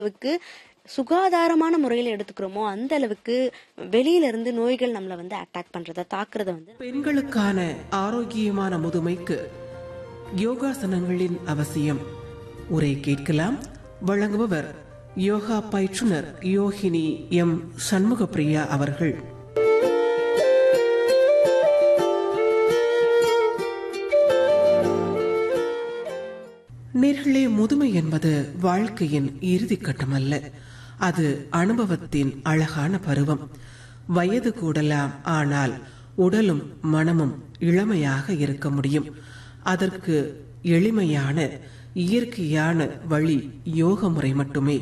அளவுக்கு சுகாதாரமான முறையில் எடுத்துக்கிறோமோ அந்த அளவுக்கு வெளியில இருந்து நோய்கள் நம்மள வந்து அட்டாக் பண்றத தாக்குறத வந்து பெண்களுக்கான ஆரோக்கியமான முதுமைக்கு யோகாசனங்களின் அவசியம் உரை கேட்கலாம் வழங்குபவர் யோகா பயிற்றுனர் யோகினி எம் சண்முகப்பிரியா அவர்கள் நேர்களே முதுமை என்பது வாழ்க்கையின் இறுதி கட்டம் அல்ல அது அனுபவத்தின் அழகான பருவம் வயது கூடலாம் ஆனால் உடலும் மனமும் இளமையாக இருக்க முடியும் அதற்கு எளிமையான இயற்கையான வழி யோக முறை மட்டுமே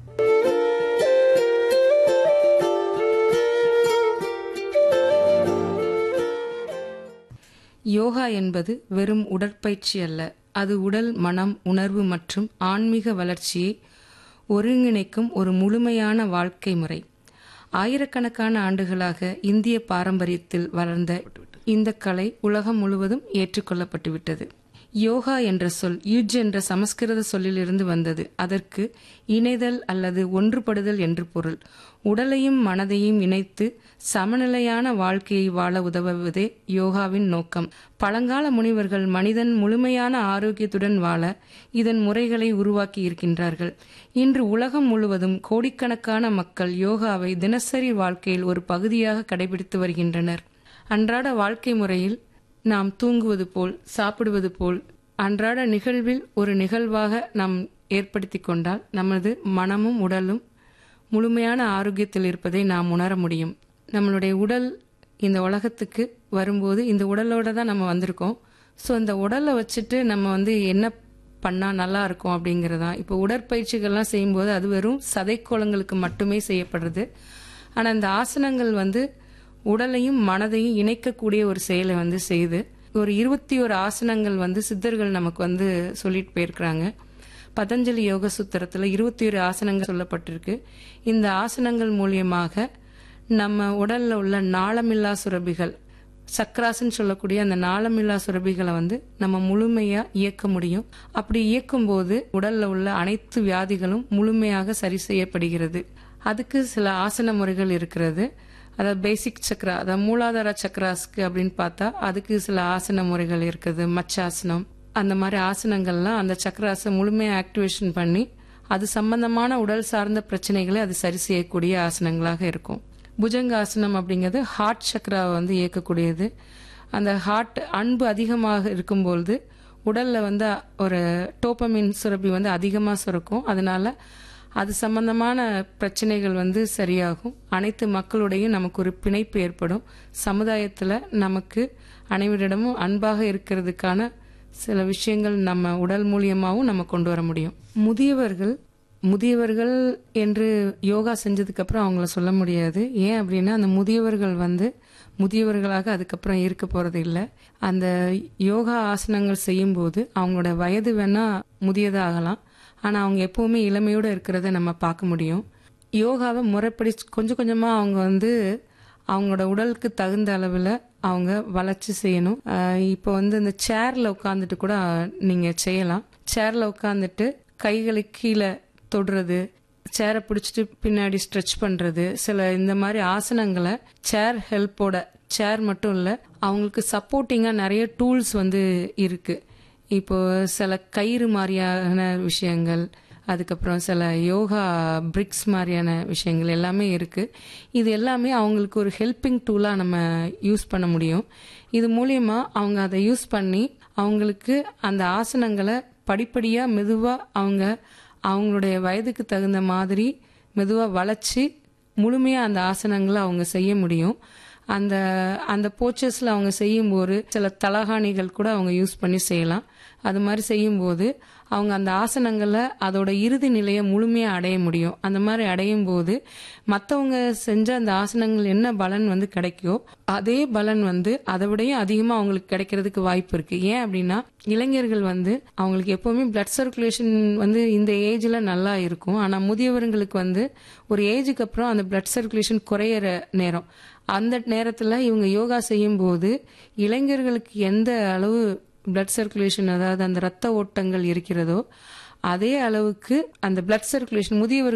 யோகா என்பது வெறும் உடற்பயிற்சி அல்ல அது உடல் மனம் உணர்வு மற்றும் ஆன்மீக வளர்ச்சியை ஒருங்கிணைக்கும் ஒரு முழுமையான வாழ்க்கை முறை ஆயிரக்கணக்கான ஆண்டுகளாக இந்திய பாரம்பரியத்தில் வளர்ந்த இந்த கலை உலகம் முழுவதும் ஏற்றுக்கொள்ளப்பட்டுவிட்டது யோகா என்ற சொல் யுஜ் என்ற சமஸ்கிருத சொல்லிலிருந்து வந்தது அதற்கு இணைதல் அல்லது ஒன்றுபடுதல் என்று பொருள் உடலையும் மனதையும் இணைத்து சமநிலையான வாழ்க்கையை வாழ உதவுவதே யோகாவின் நோக்கம் பழங்கால முனிவர்கள் மனிதன் முழுமையான ஆரோக்கியத்துடன் வாழ இதன் முறைகளை உருவாக்கி இருக்கின்றார்கள் இன்று உலகம் முழுவதும் கோடிக்கணக்கான மக்கள் யோகாவை தினசரி வாழ்க்கையில் ஒரு பகுதியாக கடைபிடித்து வருகின்றனர் அன்றாட வாழ்க்கை முறையில் நாம் தூங்குவது போல் சாப்பிடுவது போல் அன்றாட நிகழ்வில் ஒரு நிகழ்வாக நாம் ஏற்படுத்தி கொண்டால் நமது மனமும் உடலும் முழுமையான ஆரோக்கியத்தில் இருப்பதை நாம் உணர முடியும் நம்மளுடைய உடல் இந்த உலகத்துக்கு வரும்போது இந்த உடலோட தான் நம்ம வந்திருக்கோம் ஸோ இந்த உடலை வச்சுட்டு நம்ம வந்து என்ன பண்ணால் நல்லா இருக்கும் அப்படிங்கிறதா இப்போ உடற்பயிற்சிகள்லாம் செய்யும்போது அது வெறும் சதைக்கோளங்களுக்கு மட்டுமே செய்யப்படுறது ஆனால் இந்த ஆசனங்கள் வந்து உடலையும் மனதையும் இணைக்கக்கூடிய ஒரு செயலை வந்து செய்து ஒரு இருபத்தி ஒரு ஆசனங்கள் வந்து சித்தர்கள் நமக்கு வந்து சொல்லிட்டு போயிருக்கிறாங்க பதஞ்சலி யோக சூத்திரத்தில் இருபத்தி ஒரு ஆசனங்கள் சொல்லப்பட்டிருக்கு இந்த ஆசனங்கள் மூலியமாக நம்ம உடல்ல உள்ள நாளமில்லா சுரபிகள் சக்ராசன் சொல்லக்கூடிய அந்த நாளமில்லா சுரபிகளை வந்து நம்ம முழுமையா இயக்க முடியும் அப்படி இயக்கும் போது உடல்ல உள்ள அனைத்து வியாதிகளும் முழுமையாக சரி செய்யப்படுகிறது அதுக்கு சில ஆசன முறைகள் இருக்கிறது அதாவது பேசிக் சக்ரா அதாவது மூலாதார சக்ராஸ்க்கு அப்படின்னு பார்த்தா அதுக்கு சில ஆசன முறைகள் இருக்குது மச்சாசனம் அந்த மாதிரி ஆசனங்கள்லாம் அந்த சக்கராசை முழுமையாக ஆக்டிவேஷன் பண்ணி அது சம்பந்தமான உடல் சார்ந்த பிரச்சனைகளை அது சரி செய்யக்கூடிய ஆசனங்களாக இருக்கும் புஜங்க ஆசனம் அப்படிங்கிறது ஹார்ட் சக்கராவை வந்து இயக்கக்கூடியது அந்த ஹார்ட் அன்பு அதிகமாக இருக்கும்பொழுது உடல்ல வந்து ஒரு டோப்பமின் சுரப்பி வந்து அதிகமாக சுரக்கும் அதனால அது சம்பந்தமான பிரச்சனைகள் வந்து சரியாகும் அனைத்து மக்களுடையும் நமக்கு ஒரு பிணைப்பு ஏற்படும் சமுதாயத்தில் நமக்கு அனைவரிடமும் அன்பாக இருக்கிறதுக்கான சில விஷயங்கள் நம்ம உடல் மூலியமாகவும் நம்ம கொண்டு வர முடியும் முதியவர்கள் முதியவர்கள் என்று யோகா செஞ்சதுக்கு அப்புறம் அவங்கள சொல்ல முடியாது ஏன் அப்படின்னா அந்த முதியவர்கள் வந்து முதியவர்களாக அதுக்கப்புறம் இருக்க போறது இல்லை அந்த யோகா ஆசனங்கள் செய்யும்போது அவங்களோட வயது வேணா முதியதாகலாம் ஆனால் அவங்க எப்பவுமே இளமையோடு இருக்கிறத நம்ம பார்க்க முடியும் யோகாவை முறைப்படி கொஞ்சம் கொஞ்சமாக அவங்க வந்து அவங்களோட உடலுக்கு தகுந்த அளவில் அவங்க வளர்ச்சி செய்யணும் இப்போ வந்து இந்த சேர்ல உட்காந்துட்டு கூட நீங்கள் செய்யலாம் சேர்ல உட்காந்துட்டு கைகளை கீழே தொடுறது சேரை பிடிச்சிட்டு பின்னாடி ஸ்ட்ரெச் பண்ணுறது சில இந்த மாதிரி ஆசனங்களை சேர் ஹெல்ப்போட சேர் மட்டும் இல்லை அவங்களுக்கு சப்போர்ட்டிங்காக நிறைய டூல்ஸ் வந்து இருக்குது இப்போ சில கயிறு மாதிரியான விஷயங்கள் அதுக்கப்புறம் சில யோகா பிரிக்ஸ் மாதிரியான விஷயங்கள் எல்லாமே இருக்குது இது எல்லாமே அவங்களுக்கு ஒரு ஹெல்பிங் டூலாக நம்ம யூஸ் பண்ண முடியும் இது மூலியமாக அவங்க அதை யூஸ் பண்ணி அவங்களுக்கு அந்த ஆசனங்களை படிப்படியாக மெதுவாக அவங்க அவங்களுடைய வயதுக்கு தகுந்த மாதிரி மெதுவாக வளைச்சி முழுமையாக அந்த ஆசனங்களை அவங்க செய்ய முடியும் அந்த அந்த போச்சஸில் அவங்க செய்யும்போது சில தலகாணிகள் கூட அவங்க யூஸ் பண்ணி செய்யலாம் அது மாதிரி செய்யும்போது அவங்க அந்த ஆசனங்களை அதோட இறுதி நிலையை முழுமையாக அடைய முடியும் அந்த மாதிரி அடையும் போது மற்றவங்க செஞ்ச அந்த ஆசனங்கள் என்ன பலன் வந்து கிடைக்கோ அதே பலன் வந்து அதை விடையும் அதிகமாக அவங்களுக்கு கிடைக்கிறதுக்கு வாய்ப்பு இருக்கு ஏன் அப்படின்னா இளைஞர்கள் வந்து அவங்களுக்கு எப்பவுமே பிளட் சர்க்குலேஷன் வந்து இந்த ஏஜ்ல நல்லா இருக்கும் ஆனால் முதியவர்களுக்கு வந்து ஒரு ஏஜுக்கு அப்புறம் அந்த பிளட் சர்க்குலேஷன் குறையிற நேரம் அந்த நேரத்தில் இவங்க யோகா செய்யும் போது இளைஞர்களுக்கு எந்த அளவு பிளட் சர்க்குலேஷன் அதாவது அந்த ரத்த ஓட்டங்கள் இருக்கிறதோ அதே அளவுக்கு அந்த பிளட் சர்க்குலேஷன் முதியவர்